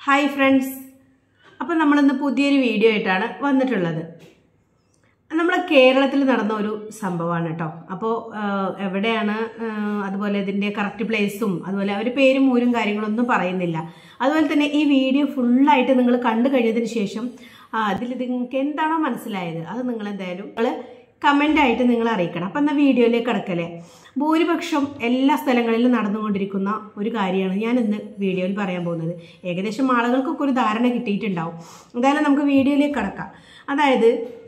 hi friends അപ്പോൾ നമ്മളിന്ന് പുതിയൊരു വീഡിയോ ആയിട്ടാണ് വന്നിട്ടുള്ളത് നമ്മുടെ കേരളത്തിൽ നടന്ന ഒരു സംഭവമാണ് കേട്ടോ അപ്പോൾ എവിടെയാണ് ആ, അതുപോലെ ഇതിൻ്റെ കറക്റ്റ് പ്ലേസും അതുപോലെ അവർ പേരും ഊരും കാര്യങ്ങളൊന്നും പറയുന്നില്ല അതുപോലെ തന്നെ ഈ വീഡിയോ ഫുള്ളായിട്ട് നിങ്ങൾ കണ്ടു കഴിഞ്ഞതിന് ശേഷം ആ, അതിൽ നിങ്ങൾക്ക് എന്താണോ മനസ്സിലായത് അത് നിങ്ങൾ എന്തായാലും നിങ്ങൾ കമൻ്റ് ആയിട്ട് നിങ്ങൾ അറിയിക്കണം അപ്പം എന്നാൽ വീഡിയോയിലേക്ക് കിടക്കല്ലേ ഭൂരിപക്ഷം എല്ലാ സ്ഥലങ്ങളിലും നടന്നുകൊണ്ടിരിക്കുന്ന ഒരു കാര്യമാണ് ഞാൻ ഇന്ന് വീഡിയോയിൽ പറയാൻ പോകുന്നത് ഏകദേശം ആളുകൾക്കൊക്കെ ഒരു ധാരണ കിട്ടിയിട്ടുണ്ടാവും എന്തായാലും നമുക്ക് വീഡിയോയിലേക്ക് കിടക്കാം അതായത്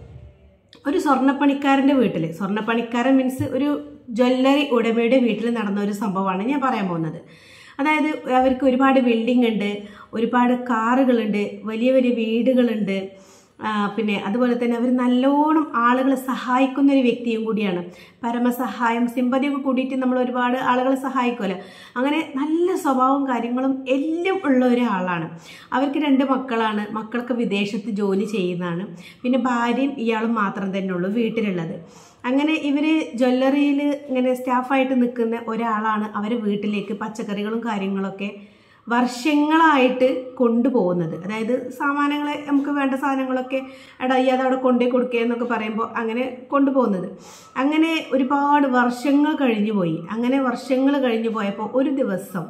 ഒരു സ്വർണ്ണപ്പണിക്കാരൻ്റെ വീട്ടിൽ സ്വർണ്ണപ്പണിക്കാരൻ മീൻസ് ഒരു ജ്വല്ലറി ഉടമയുടെ വീട്ടിൽ നടന്ന ഒരു സംഭവമാണ് ഞാൻ പറയാൻ പോകുന്നത് അതായത് അവർക്ക് ഒരുപാട് ബിൽഡിംഗ് ഉണ്ട് ഒരുപാട് കാറുകളുണ്ട് വലിയ വലിയ വീടുകളുണ്ട് ആ, പിന്നെ അതുപോലെ തന്നെ അവർ നല്ലോണം ആളുകളെ സഹായിക്കുന്ന ഒരു വ്യക്തിയും കൂടിയാണ് പരമസഹായം സിമ്പതിയൊക്കെ കൂടിയിട്ട് നമ്മൾ ഒരുപാട് ആളുകളെ സഹായിക്കുമല്ലോ അങ്ങനെ നല്ല സ്വഭാവവും കാര്യങ്ങളും എല്ലാം ഉള്ള ഒരാളാണ് അവർക്ക് രണ്ട് മക്കളാണ് മക്കളൊക്കെ വിദേശത്ത് ജോലി ചെയ്യുന്നതാണ് പിന്നെ ഭാര്യയും ഇയാളും മാത്രം തന്നെ ഉള്ളൂ വീട്ടിലുള്ളത് അങ്ങനെ ഇവർ ജ്വല്ലറിയിൽ ഇങ്ങനെ സ്റ്റാഫായിട്ട് നിൽക്കുന്ന ഒരാളാണ് അവരെ വീട്ടിലേക്ക് പച്ചക്കറികളും കാര്യങ്ങളൊക്കെ വർഷങ്ങളായിട്ട് കൊണ്ടുപോകുന്നത് അതായത് സാമാനങ്ങളെ നമുക്ക് വേണ്ട സാധനങ്ങളൊക്കെ എടാ ഈ അതവിടെ കൊണ്ടുപോയി കൊടുക്കുക എന്നൊക്കെ പറയുമ്പോൾ അങ്ങനെ കൊണ്ടുപോകുന്നത് അങ്ങനെ ഒരുപാട് വർഷങ്ങൾ കഴിഞ്ഞു പോയി അങ്ങനെ വർഷങ്ങൾ കഴിഞ്ഞു പോയപ്പോൾ ഒരു ദിവസം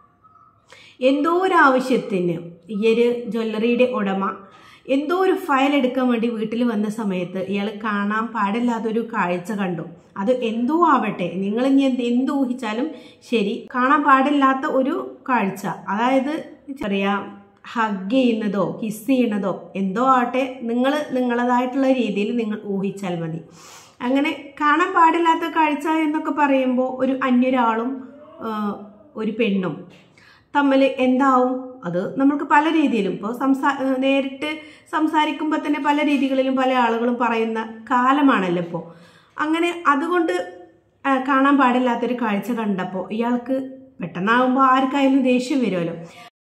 എന്തോ ഒരു ആവശ്യത്തിന് ഈ ഒരു ജ്വല്ലറിയുടെ ഉടമ എന്തോ ഒരു ഫയൽ എടുക്കാൻ വേണ്ടി വീട്ടിൽ വന്ന സമയത്ത് ഇയാൾ കാണാൻ പാടില്ലാത്തൊരു കാഴ്ച കണ്ടു അത് എന്തോ ആവട്ടെ നിങ്ങൾ ഇനി എന്ത് എന്ത് ഊഹിച്ചാലും ശരി കാണാൻ പാടില്ലാത്ത ഒരു കാഴ്ച അതായത് ചെറിയ ഹഗ് ചെയ്യുന്നതോ കിസ് ചെയ്യുന്നതോ എന്തോ ആവട്ടെ നിങ്ങൾ നിങ്ങളതായിട്ടുള്ള രീതിയിൽ നിങ്ങൾ ഊഹിച്ചാൽ മതി അങ്ങനെ കാണാൻ പാടില്ലാത്ത കാഴ്ച എന്നൊക്കെ പറയുമ്പോൾ ഒരു അന്യൊരാളും ആ, ഒരു പെണ്ണും തമ്മിൽ എന്താവും അത് നമ്മൾക്ക് പല രീതിയിലും ഇപ്പോൾ സംസാ നേരിട്ട് സംസാരിക്കുമ്പോൾ തന്നെ പല രീതികളിലും പല ആളുകളും പറയുന്ന കാലമാണല്ലോ ഇപ്പോൾ അങ്ങനെ അതുകൊണ്ട് ആ, കാണാൻ പാടില്ലാത്തൊരു കാഴ്ച കണ്ടപ്പോൾ ഇയാൾക്ക് പെട്ടെന്നാകുമ്പോൾ ആർക്കായാലും ദേഷ്യം വരുമല്ലോ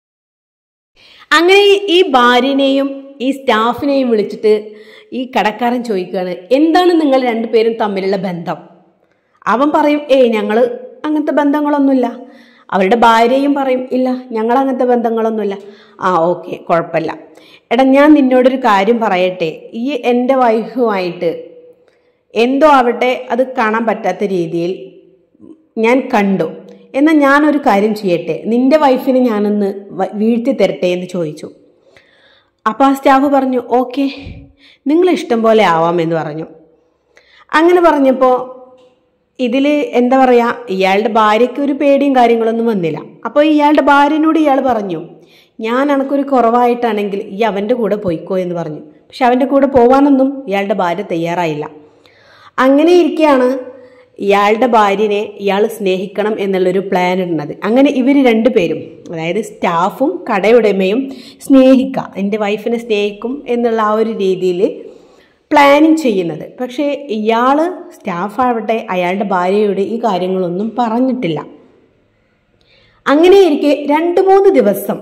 അങ്ങനെ ഈ- ഈ ഭാര്യനെയും ഈ സ്റ്റാഫിനെയും വിളിച്ചിട്ട് ഈ കടക്കാരൻ ചോദിക്കുകയാണ് എന്താണ് നിങ്ങൾ രണ്ടുപേരും തമ്മിലുള്ള ബന്ധം അവൻ പറയും ഏയ് ഞങ്ങൾ അങ്ങനത്തെ ബന്ധങ്ങളൊന്നുമില്ല അവരുടെ ഭാര്യയും പറയും ഇല്ല ഞങ്ങൾ അങ്ങനത്തെ ബന്ധങ്ങളൊന്നുമില്ല ആ ഓക്കെ കുഴപ്പമില്ല എടാ ഞാൻ നിന്നോടൊരു കാര്യം പറയട്ടെ ഈ എൻ്റെ വൈഫുമായിട്ട് എന്തോ ആവട്ടെ അത് കാണാൻ പറ്റാത്ത രീതിയിൽ ഞാൻ കണ്ടു എന്നാൽ ഞാനൊരു കാര്യം ചെയ്യട്ടെ നിന്റെ വൈഫിനെ ഞാനൊന്ന് വ- വീഴ്ത്തി തരട്ടെ എന്ന് ചോദിച്ചു അപ്പോൾ ആ സ്റ്റാഫ് പറഞ്ഞു ഓക്കെ നിങ്ങൾ ഇഷ്ടം പോലെ ആവാമെന്ന് പറഞ്ഞു അങ്ങനെ പറഞ്ഞപ്പോൾ ഇതിൽ എന്താ പറയുക ഇയാളുടെ ഭാര്യയ്ക്ക് ഒരു പേടിയും കാര്യങ്ങളൊന്നും വന്നില്ല അപ്പോൾ ഇയാളുടെ ഭാര്യനോട് ഇയാൾ പറഞ്ഞു ഞാൻ എനക്കൊരു കുറവായിട്ടാണെങ്കിൽ ഈ അവൻ്റെ കൂടെ പോയിക്കോ എന്ന് പറഞ്ഞു പക്ഷെ അവൻ്റെ കൂടെ പോവാനൊന്നും ഇയാളുടെ ഭാര്യ തയ്യാറായില്ല അങ്ങനെ ഇരിക്കുകയാണ് ഇയാളുടെ ഭാര്യനെ ഇയാൾ സ്നേഹിക്കണം എന്നുള്ളൊരു പ്ലാൻ ഇടുന്നത് അങ്ങനെ ഇവർ രണ്ടുപേരും അതായത് സ്റ്റാഫും കടയുടമയും സ്നേഹിക്കുക എൻ്റെ വൈഫിനെ സ്നേഹിക്കും എന്നുള്ള ആ ഒരു രീതിയിൽ പ്ലാനിങ് ചെയ്യുന്നത് പക്ഷേ ഇയാൾ സ്റ്റാഫാവട്ടെ അയാളുടെ ഭാര്യയോട് ഈ കാര്യങ്ങളൊന്നും പറഞ്ഞിട്ടില്ല അങ്ങനെ ഇരിക്കെ രണ്ട് മൂന്ന് ദിവസം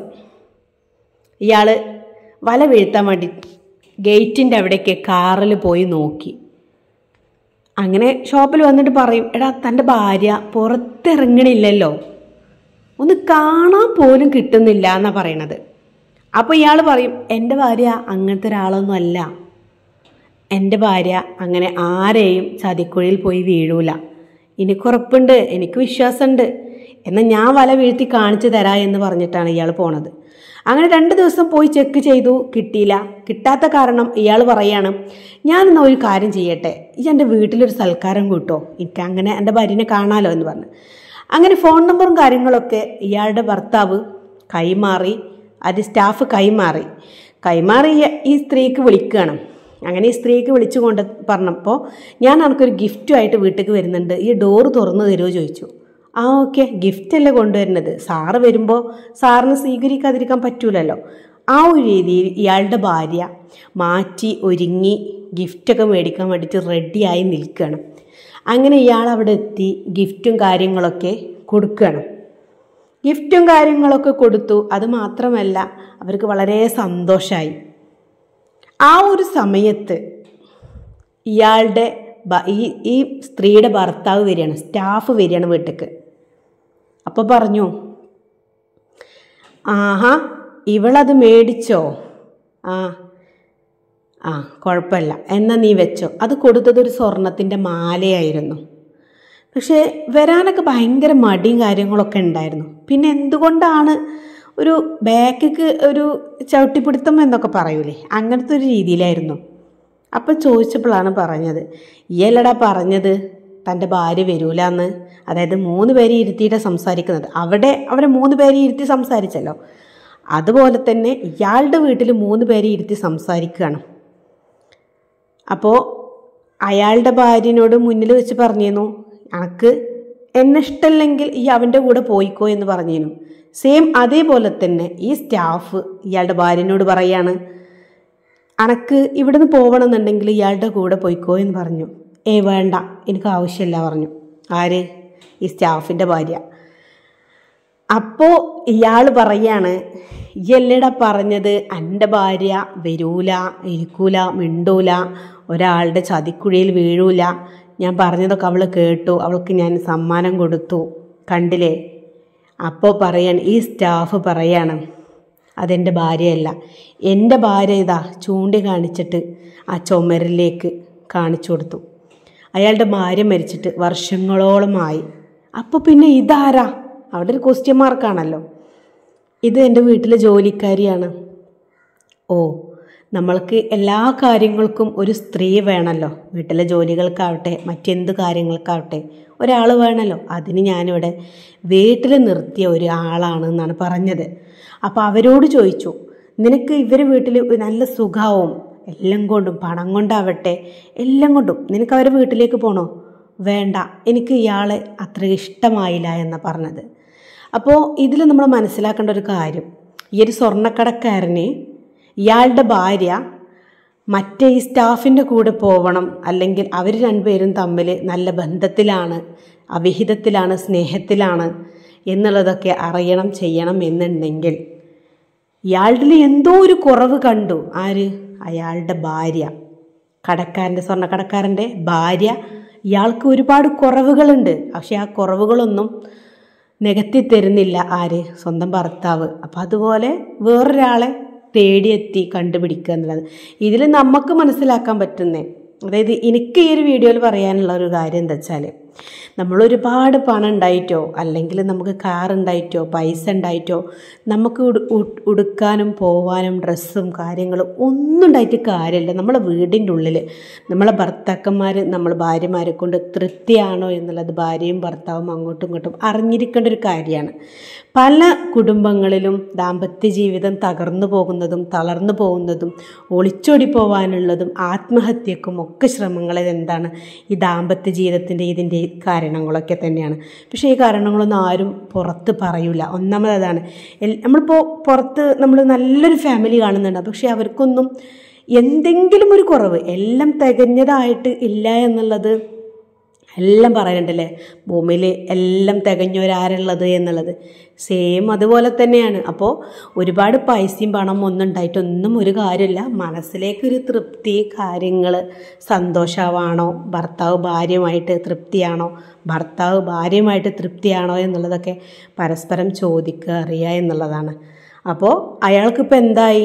ഇയാൾ വല വീഴ്ത്താൻ വേണ്ടി ഗേറ്റിൻ്റെ അവിടേക്ക് കാറിൽ പോയി നോക്കി അങ്ങനെ ഷോപ്പിൽ വന്നിട്ട് പറയും എടാ തൻ്റെ ഭാര്യ പുറത്തിറങ്ങണില്ലല്ലോ ഒന്ന് കാണാൻ പോലും കിട്ടുന്നില്ല എന്നാണ് പറയണത് അപ്പോൾ ഇയാൾ പറയും എൻ്റെ ഭാര്യ അങ്ങനത്തെ ഒരാളൊന്നും അല്ല എൻ്റെ ഭാര്യ അങ്ങനെ ആരെയും ചതിക്കുഴിയിൽ പോയി വീഴൂല എനിക്കുറപ്പുണ്ട് എനിക്ക് വിശ്വാസമുണ്ട് എന്നാൽ ഞാൻ വല വീഴ്ത്തി കാണിച്ചു തരാ എന്ന് പറഞ്ഞിട്ടാണ് ഇയാൾ പോണത് അങ്ങനെ രണ്ട് ദിവസം പോയി ചെക്ക് ചെയ്തു കിട്ടിയില്ല കിട്ടാത്ത കാരണം ഇയാൾ പറയാണ് ഞാനെന്നാ ഒരു കാര്യം ചെയ്യട്ടെ ഈ എൻ്റെ വീട്ടിലൊരു സൽക്കാരം കൂട്ടോ എനിക്ക് അങ്ങനെ എൻ്റെ ഭാര്യനെ കാണാലോ എന്ന് പറഞ്ഞു അങ്ങനെ ഫോൺ നമ്പറും കാര്യങ്ങളൊക്കെ ഇയാളുടെ ഭർത്താവ് കൈമാറി അത് സ്റ്റാഫ് കൈമാറി കൈമാറി ഈ- ഈ സ്ത്രീക്ക് വിളിക്കുകയാണ് അങ്ങനെ ഈ സ്ത്രീക്ക് വിളിച്ചു കൊണ്ട് പറഞ്ഞപ്പോൾ ഞാൻ എനിക്കൊരു ഗിഫ്റ്റുമായിട്ട് വീട്ടിലേക്ക് വരുന്നുണ്ട് ഈ ഡോറ് തുറന്നു തരുമോ ചോദിച്ചു ആ ഓക്കെ ഗിഫ്റ്റ് അല്ലേ കൊണ്ടുവരുന്നത് സാറ് വരുമ്പോൾ സാറിന് സ്വീകരിക്കാതിരിക്കാൻ പറ്റൂലല്ലോ ആ ഒരു രീതിയിൽ ഇയാളുടെ ഭാര്യ മാറ്റി ഒരുങ്ങി ഗിഫ്റ്റൊക്കെ മേടിക്കാൻ വേണ്ടിയിട്ട് റെഡിയായി നിൽക്കുകയാണ് അങ്ങനെ ഇയാൾ അവിടെ എത്തി ഗിഫ്റ്റും കാര്യങ്ങളൊക്കെ കൊടുക്കുകയാണ് ഗിഫ്റ്റും കാര്യങ്ങളൊക്കെ കൊടുത്തു അത് മാത്രമല്ല അവർക്ക് വളരെ സന്തോഷമായി ആ ഒരു സമയത്ത് ഇയാളുടെ ഭ- ഈ ഈ സ്ത്രീയുടെ ഭർത്താവ് വരികയാണ് സ്റ്റാഫ് വരികയാണ് വീട്ടിലേക്ക് അപ്പോൾ പറഞ്ഞു ആഹാ ഇവളത് മേടിച്ചോ ആ ആ കുഴപ്പമില്ല എന്നാൽ നീ വെച്ചോ അത് കൊടുത്തത് ഒരു സ്വർണത്തിൻ്റെ മാലയായിരുന്നു പക്ഷേ വരാനൊക്കെ ഭയങ്കര മടിയും കാര്യങ്ങളൊക്കെ ഉണ്ടായിരുന്നു പിന്നെ എന്തുകൊണ്ടാണ് ഒരു ബാക്കിക്ക് ഒരു ചവിട്ടിപ്പിടുത്തം എന്നൊക്കെ പറയൂലേ അങ്ങനത്തെ ഒരു രീതിയിലായിരുന്നു അപ്പം ചോദിച്ചപ്പോഴാണ് പറഞ്ഞത് ഇയല്ലടാ പറഞ്ഞത് തൻ്റെ ഭാര്യ വരൂലെന്ന് അതായത് മൂന്ന് പേരെ ഇരുത്തിയിട്ട് സംസാരിക്കുന്നത് അവിടെ അവരെ മൂന്ന് പേരെ ഇരുത്തി സംസാരിച്ചല്ലോ അതുപോലെ തന്നെ ഇയാളുടെ വീട്ടിൽ മൂന്ന് പേരെ ഇരുത്തി സംസാരിക്കുകയാണ് അപ്പോൾ അയാളുടെ ഭാര്യനോട് മുന്നിൽ വെച്ച് പറഞ്ഞിരുന്നു അനക്ക് എന്നെ ഇഷ്ടമല്ലെങ്കിൽ ഈ അവൻ്റെ കൂടെ പോയിക്കോ എന്ന് പറഞ്ഞിരുന്നു സെയിം അതേപോലെ തന്നെ ഈ സ്റ്റാഫ് ഇയാളുടെ ഭാര്യനോട് പറയാണ് അനക്ക് ഇവിടുന്ന് പോകണമെന്നുണ്ടെങ്കിൽ ഇയാളുടെ കൂടെ പോയിക്കോ എന്ന് പറഞ്ഞു ഏ വേണ്ട എനിക്ക് ആവശ്യമില്ല പറഞ്ഞു ആര് ഈ സ്റ്റാഫിൻ്റെ ഭാര്യ അപ്പോൾ ഇയാൾ പറയാണ് ഇയല്ലടാ പറഞ്ഞത് എൻ്റെ ഭാര്യ വരൂല ഇരിക്കൂല മിണ്ടൂല ഒരാളുടെ ചതിക്കുഴിയിൽ വീഴൂല ഞാൻ പറഞ്ഞതൊക്കെ അവൾ കേട്ടു അവൾക്ക് ഞാൻ സമ്മാനം കൊടുത്തു കണ്ടില്ലേ അപ്പോൾ പറയാൻ ഈ സ്റ്റാഫ് പറയാണ് അതെൻ്റെ ഭാര്യയല്ല എൻ്റെ ഭാര്യ ഇതാ ചൂണ്ടി കാണിച്ചിട്ട് ആ ചുമരിലേക്ക് കാണിച്ചു കൊടുത്തു അയാളുടെ ഭാര്യ മരിച്ചിട്ട് വർഷങ്ങളോളമായി അപ്പോൾ പിന്നെ ഇതാരാ അവിടെ ഒരു ക്വസ്റ്റ്യൻ മാർക്കാണല്ലോ ഇത് എൻ്റെ വീട്ടിലെ ജോലിക്കാരിയാണ് ഓ നമ്മൾക്ക് എല്ലാ കാര്യങ്ങൾക്കും ഒരു സ്ത്രീ വേണമല്ലോ വീട്ടിലെ ജോലികൾക്കാവട്ടെ മറ്റെന്ത് കാര്യങ്ങൾക്കാവട്ടെ ഒരാൾ വേണമല്ലോ അതിന് ഞാനിവിടെ വീട്ടിൽ നിർത്തിയ ഒരു ആളാണ് എന്നാണ് പറഞ്ഞത് അപ്പോൾ അവരോട് ചോദിച്ചു നിനക്ക് ഇവർ വീട്ടിൽ നല്ല സുഖാവും എല്ലാം കൊണ്ടും പണം കൊണ്ടാവട്ടെ എല്ലാം കൊണ്ടും നിനക്ക് അവരെ വീട്ടിലേക്ക് പോകണോ വേണ്ട എനിക്ക് ഇയാളെ അത്ര ഇഷ്ടമായില്ല എന്നാണ് പറഞ്ഞത് അപ്പോൾ ഇതിൽ നമ്മൾ മനസ്സിലാക്കേണ്ട ഒരു കാര്യം ഈ ഒരു സ്വർണ്ണക്കടക്കാരന് ഇയാളുടെ ഭാര്യ മറ്റേ ഈ സ്റ്റാഫിൻ്റെ കൂടെ പോവണം അല്ലെങ്കിൽ അവർ രണ്ടുപേരും തമ്മിൽ നല്ല ബന്ധത്തിലാണ് അവിഹിതത്തിലാണ് സ്നേഹത്തിലാണ് എന്നുള്ളതൊക്കെ അറിയണം ചെയ്യണം എന്നുണ്ടെങ്കിൽ ഇയാളുടെ എന്തോ ഒരു കുറവ് കണ്ടു ആര് അയാളുടെ ഭാര്യ കടക്കാരൻ്റെ സ്വർണ്ണക്കടക്കാരൻ്റെ ഭാര്യ ഇയാൾക്ക് ഒരുപാട് കുറവുകളുണ്ട് പക്ഷെ ആ കുറവുകളൊന്നും നികത്തി തരുന്നില്ല ആര് സ്വന്തം ഭർത്താവ് അപ്പം അതുപോലെ വേറൊരാളെ തേടിയെത്തി കണ്ടുപിടിക്കുക എന്നുള്ളത് ഇതിൽ നമുക്ക് മനസ്സിലാക്കാൻ പറ്റുന്നേ അതായത് എനിക്ക് ഈ ഒരു വീഡിയോയിൽ പറയാനുള്ള ഒരു കാര്യം എന്താ വെച്ചാൽ നമ്മൾ ഒരുപാട് പണം ഉണ്ടായിട്ടോ അല്ലെങ്കിൽ നമുക്ക് കാർ ഉണ്ടായിട്ടോ പൈസ ഉണ്ടായിട്ടോ നമുക്ക് ഉടു- ഉ- ഉടുക്കാനും പോവാനും ഡ്രസ്സും കാര്യങ്ങളും ഒന്നും ഉണ്ടായിട്ട് കാര്യമില്ല നമ്മളെ വീടിൻ്റെ ഉള്ളിൽ നമ്മളെ ഭർത്താക്കന്മാർ നമ്മൾ ഭാര്യമാരെ കൊണ്ട് തൃപ്തിയാണോ എന്നുള്ളത് ഭാര്യയും ഭർത്താവും അങ്ങോട്ടും ഇങ്ങോട്ടും അറിഞ്ഞിരിക്കേണ്ട ഒരു കാര്യമാണ് പല കുടുംബങ്ങളിലും ദാമ്പത്യ ജീവിതം തകർന്നു പോകുന്നതും തളർന്നു പോകുന്നതും ഒളിച്ചോടി പോകാനുള്ളതും ആത്മഹത്യക്കും ഒക്കെ ശ്രമങ്ങൾ എന്താണ് ഈ ദാമ്പത്യ ജീവിതത്തിൻ്റെ ഇതിൻ്റെ കാരണങ്ങളൊക്കെ തന്നെയാണ് പക്ഷേ ഈ കാരണങ്ങളൊന്നും ആരും പുറത്ത് പറയൂല ഒന്നാമത് അതാണ് എൽ- നമ്മളിപ്പോൾ പുറത്ത് നമ്മൾ നല്ലൊരു ഫാമിലി കാണുന്നുണ്ട് പക്ഷേ അവർക്കൊന്നും എന്തെങ്കിലും ഒരു കുറവ് എല്ലാം തികഞ്ഞതായിട്ട് ഇല്ല എന്നുള്ളത് എല്ലാം പറയുന്നുണ്ടല്ലേ ഭൂമിയിൽ എല്ലാം തികഞ്ഞവരാരുള്ളത് എന്നുള്ളത് സെയിം അതുപോലെ തന്നെയാണ് അപ്പോൾ ഒരുപാട് പൈസയും പണം ഒന്നും ഉണ്ടായിട്ടൊന്നും ഒരു കാര്യമില്ല മനസ്സിലേക്കൊരു തൃപ്തി കാര്യങ്ങൾ സന്തോഷമാണോ ഭർത്താവ് ഭാര്യയുമായിട്ട് തൃപ്തിയാണോ ഭർത്താവ് ഭാര്യയുമായിട്ട് തൃപ്തിയാണോ എന്നുള്ളതൊക്കെ പരസ്പരം ചോദിക്കുക അറിയുക എന്നുള്ളതാണ് അപ്പോൾ അയാൾക്കിപ്പോൾ എന്തായി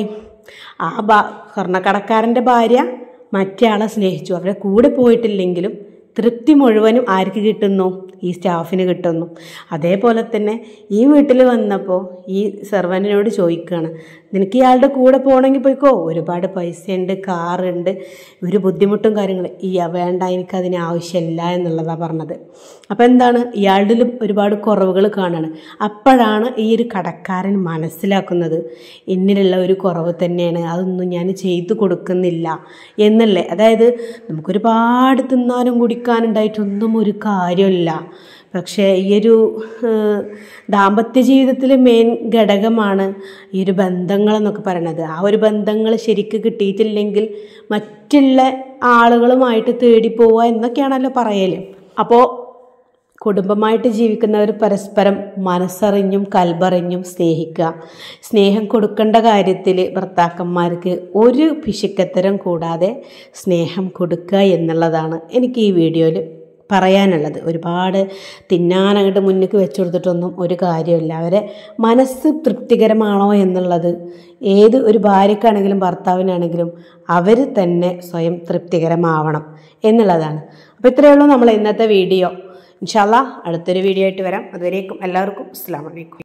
ആ ബാ സ്വർണ്ണക്കടക്കാരൻ്റെ ഭാര്യ മറ്റേ ആളെ സ്നേഹിച്ചു അവരുടെ കൂടെ പോയിട്ടില്ലെങ്കിലും തൃപ്തി മുഴുവനും ആർക്ക് കിട്ടുന്നു ഈ സ്റ്റാഫിന് കിട്ടുന്നു അതേപോലെ തന്നെ ഈ വീട്ടിൽ വന്നപ്പോൾ ഈ സെർവൻറ്റിനോട് ചോദിക്കുകയാണ് നിനക്ക് ഇയാളുടെ കൂടെ പോകണമെങ്കിൽ പോയിക്കോ ഒരുപാട് പൈസയുണ്ട് കാറുണ്ട് ഒരു ബുദ്ധിമുട്ടും കാര്യങ്ങളും ഈ വേണ്ട എനിക്കതിന് ആവശ്യമില്ല എന്നുള്ളതാണ് പറഞ്ഞത് അപ്പോൾ എന്താണ് ഇയാളുടെ ഒരുപാട് കുറവുകൾ കാണാണ് അപ്പോഴാണ് ഈ ഒരു കടക്കാരൻ മനസ്സിലാക്കുന്നത് എന്നിലുള്ള ഒരു കുറവ് തന്നെയാണ് അതൊന്നും ഞാൻ ചെയ്തു കൊടുക്കുന്നില്ല എന്നല്ലേ അതായത് നമുക്കൊരുപാട് തിന്നാനും കുടിക്കാനുണ്ടായിട്ടൊന്നും ഒരു കാര്യമില്ല പക്ഷേ ഈ ഒരു ഏഹ്, ദാമ്പത്യ ജീവിതത്തിലെ മെയിൻ ഘടകമാണ് ഈ ഒരു ബന്ധങ്ങളെന്നൊക്കെ പറയണത് ആ ഒരു ബന്ധങ്ങൾ ശരിക്ക് കിട്ടിയിട്ടില്ലെങ്കിൽ മറ്റുള്ള ആളുകളുമായിട്ട് തേടി പോവുക എന്നൊക്കെയാണല്ലോ പറയല് അപ്പോൾ കുടുംബമായിട്ട് ജീവിക്കുന്നവർ പരസ്പരം മനസ്സറിഞ്ഞും കൽബറിഞ്ഞും സ്നേഹിക്കുക സ്നേഹം കൊടുക്കേണ്ട കാര്യത്തിൽ ഭർത്താക്കന്മാർക്ക് ഒരു പിശുക്കത്തരം കൂടാതെ സ്നേഹം കൊടുക്കുക എന്നുള്ളതാണ് എനിക്ക് ഈ വീഡിയോയിൽ പറയാനുള്ളത് ഒരുപാട് തിന്നാനങ്ങോട്ട് മുന്നിക്ക് വെച്ചു കൊടുത്തിട്ടൊന്നും ഒരു കാര്യമില്ല അവരെ മനസ്സ് തൃപ്തികരമാണോ എന്നുള്ളത് ഏത് ഒരു ഭാര്യക്കാണെങ്കിലും ഭർത്താവിനാണെങ്കിലും അവർ തന്നെ സ്വയം തൃപ്തികരമാവണം എന്നുള്ളതാണ് അപ്പോൾ ഇത്രയേ ഉള്ളൂ നമ്മൾ ഇന്നത്തെ വീഡിയോ ഇൻഷാല്ല അടുത്തൊരു വീഡിയോ ആയിട്ട് വരാം അതുവരേക്കും എല്ലാവർക്കും അസ്സാം വലൈക്കും